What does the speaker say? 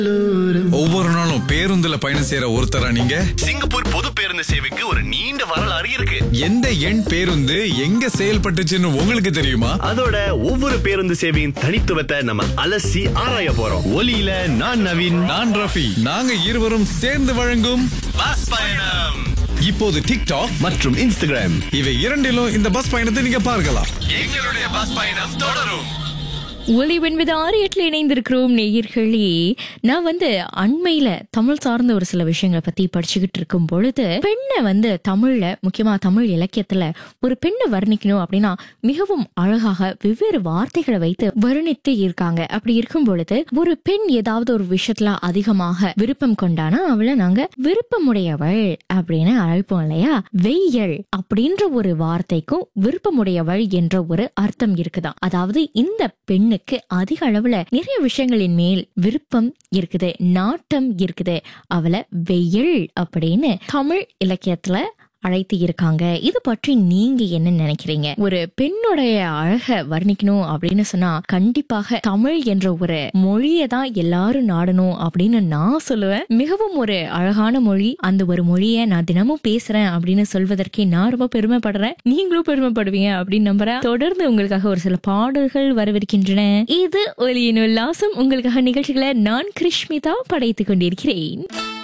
ஒவ்வொரு நாளும் பேருந்துல பயணம் செய்யற ஒருத்தரா நீங்க சிங்கப்பூர் பொது பேருந்து சேவைக்கு ஒரு நீண்ட வரலாறு இருக்கு எந்த எண் பேருந்து எங்க செயல்பட்டுச்சுன்னு உங்களுக்கு தெரியுமா அதோட ஒவ்வொரு பேருந்து சேவையின் தனித்துவத்தை நம்ம அலசி ஆராய போறோம் ஒலியில நான் நவீன் நான் ரஃபி நாங்க இருவரும் சேர்ந்து வழங்கும் பஸ் பயணம் இப்போது டிக்டாக் மற்றும் இன்ஸ்டாகிராம் இவை இரண்டிலும் இந்த பஸ் பயணத்தை நீங்க பார்க்கலாம் எங்களுடைய பஸ் பயணம் தொடரும் ஒலி வெண்பது ஆறு எட்டுல இணைந்திருக்கிறோம் நேயர்களே நான் வந்து அண்மையில தமிழ் சார்ந்த ஒரு சில விஷயங்களை பத்தி படிச்சுக்கிட்டு இருக்கும் பொழுது பெண்ணை வந்து தமிழ்ல முக்கியமா தமிழ் இலக்கியத்துல ஒரு பெண்ணை வர்ணிக்கணும் அப்படின்னா மிகவும் அழகாக வெவ்வேறு வார்த்தைகளை வைத்து வர்ணித்து இருக்காங்க அப்படி இருக்கும் பொழுது ஒரு பெண் ஏதாவது ஒரு விஷயத்துல அதிகமாக விருப்பம் கொண்டானா அவளை நாங்க விருப்பமுடையவள் அப்படின்னு அழைப்போம் இல்லையா வெய்யல் அப்படின்ற ஒரு வார்த்தைக்கும் விருப்பமுடையவள் என்ற ஒரு அர்த்தம் இருக்குதாம் அதாவது இந்த பெண்ணுக்கு அதிக அளவுல நிறைய விஷயங்களின் மேல் விருப்பம் இருக்குது நாட்டம் இருக்குது அவளை வெயில் அப்படின்னு தமிழ் இலக்கியத்துல அழைத்து இருக்காங்க இது பற்றி நீங்க என்ன நினைக்கிறீங்க ஒரு பெண்ணுடைய அழக வர்ணிக்கணும் அப்படின்னு சொன்னா கண்டிப்பாக தமிழ் என்ற ஒரு மொழியை தான் எல்லாரும் நாடணும் அப்படின்னு நான் சொல்லுவேன் மிகவும் ஒரு அழகான மொழி அந்த ஒரு மொழியை நான் தினமும் பேசுறேன் அப்படின்னு சொல்வதற்கே நான் ரொம்ப பெருமைப்படுறேன் நீங்களும் பெருமைப்படுவீங்க அப்படின்னு நம்புறேன் தொடர்ந்து உங்களுக்காக ஒரு சில பாடல்கள் வரவிருக்கின்றன இது ஒலியின் உல்லாசம் உங்களுக்காக நிகழ்ச்சிகளை நான் கிருஷ்மிதா படைத்துக் கொண்டிருக்கிறேன்